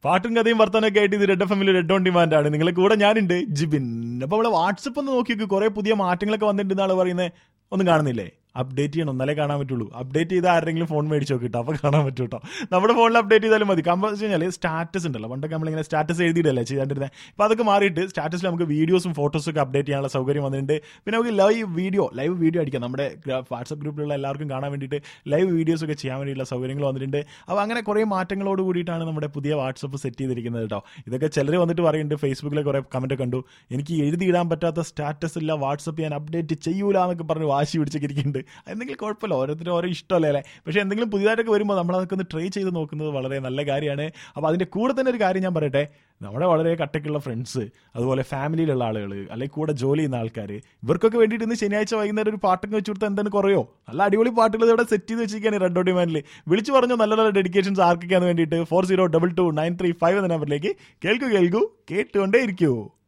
പാട്ടും കഥയും വർത്തമാനമൊക്കെ ആയിട്ട് ഇത് റെഡ് എഫ് എമ്മിൽ റെഡ് ഓൺ ഡിമാൻഡ് ആണ് നിങ്ങളെ കൂടെ ഞാനുണ്ട് ജിബിൻ അപ്പോൾ നമ്മളെ വാട്സപ്പ് ഒന്ന് നോക്കി കുറെ പുതിയ മാറ്റങ്ങളൊക്കെ വന്നിട്ടുണ്ടെന്നാണ് പറയുന്നത് ഒന്നും കാണുന്നില്ലേ അപ്ഡേറ്റ് ചെയ്യണം എന്നാലേ കാണാൻ പറ്റുള്ളൂ അപ്ഡേറ്റ് ചെയ്ത് ആരെങ്കിലും ഫോൺ മേടിച്ച് നോക്കിട്ടോ അപ്പോൾ കാണാൻ പറ്റും കേട്ടോ നമ്മുടെ ഫോണിൽ അപ്ഡേറ്റ് ചെയ്താലും മതി കാരണം വെച്ച് കഴിഞ്ഞാൽ സ്റ്റാറ്റസ് ഉണ്ടല്ലോ പണ്ടൊക്കെ നമ്മളിങ്ങനെ സ്റ്റാറ്റസ് എഴുതിയിട്ടല്ലേ ചെയ്യാണ്ടിരുന്നത് അപ്പോൾ അതൊക്കെ മാറിയിട്ട് സ്റ്റാറ്റസിൽ നമുക്ക് വീഡിയോസും ഫോട്ടോസും ഒക്കെ അപ്ഡേറ്റ് ചെയ്യാനുള്ള സൗകര്യം വന്നിട്ടുണ്ട് പിന്നെ നമുക്ക് ലൈവ് വീഡിയോ ലൈവ് വീഡിയോ അടിക്കാം നമ്മുടെ വാട്സപ്പ് ഗ്രൂപ്പിലുള്ള എല്ലാവർക്കും കാണാൻ വേണ്ടിയിട്ട് ലൈവ് വീഡിയോസ് ഒക്കെ ചെയ്യാൻ വേണ്ടിയിട്ടുള്ള സൗകര്യങ്ങൾ വന്നിട്ടുണ്ട് അപ്പോൾ അങ്ങനെ കുറേ മാറ്റങ്ങളോട് കൂടിയിട്ടാണ് നമ്മുടെ പുതിയ വാട്സപ്പ് സെറ്റ് ചെയ്തിരിക്കുന്നത് കേട്ടോ ഇതൊക്കെ ചിലർ വന്നിട്ട് പറയുന്നുണ്ട് ഫേസ്ബുക്കിലെ കുറേ കമൻറ്റ് കണ്ടു എനിക്ക് എഴുതിയിടാൻ പറ്റാത്ത സ്റ്റാറ്റസ് ഇല്ല വാട്സപ്പ് ഞാൻ അപ്ഡേറ്റ് ചെയ്യൂല എന്നൊക്കെ പറഞ്ഞ് വാശി പിടിച്ചൊക്കെ ഇരിക്കുന്നുണ്ട് എന്തെങ്കിലും കുഴപ്പമില്ല ഓരോരുത്തരും ഓരോ ഇഷ്ടമല്ലേ അല്ലേ പക്ഷേ എന്തെങ്കിലും പുതിയതായിട്ടൊക്കെ വരുമ്പോൾ നമ്മൾ അതൊക്കെ ഒന്ന് ട്രൈ ചെയ്ത് നോക്കുന്നത് വളരെ നല്ല കാര്യമാണ് അപ്പോൾ അതിൻ്റെ കൂടെ തന്നെ ഒരു കാര്യം ഞാൻ പറയട്ടെ നമ്മുടെ വളരെ കട്ടയ്ക്കുള്ള ഫ്രണ്ട്സ് അതുപോലെ ഫാമിലിയിലുള്ള ആളുകൾ അല്ലെങ്കിൽ കൂടെ ജോലി ചെയ്യുന്ന ആൾക്കാർ ഇവർക്കൊക്കെ വേണ്ടിയിട്ട് ഇന്ന് ശനിയാഴ്ച വൈകുന്നേരം ഒരു പാട്ടൊക്കെ വെച്ച് കൊടുത്താൽ എന്താണ് കുറയോ നല്ല അടിപൊളി പാട്ടുകൾ ഇവിടെ സെറ്റ് ചെയ്ത് വെച്ചിരിക്കുകയാണ് റെഡ് ഓ ഡിമാൻഡിൽ വിളിച്ചു പറഞ്ഞു നല്ല നല്ല ഡെഡിക്കേഷൻസ് ആർക്കൊക്കെയാന്ന് വേണ്ടിയിട്ട് four zero double two nine three five എന്ന നമ്പറിലേക്ക് കേൾക്കൂ കേൾക്കൂ കേട്ടുകൊണ്ടേ ഇരിക്കൂ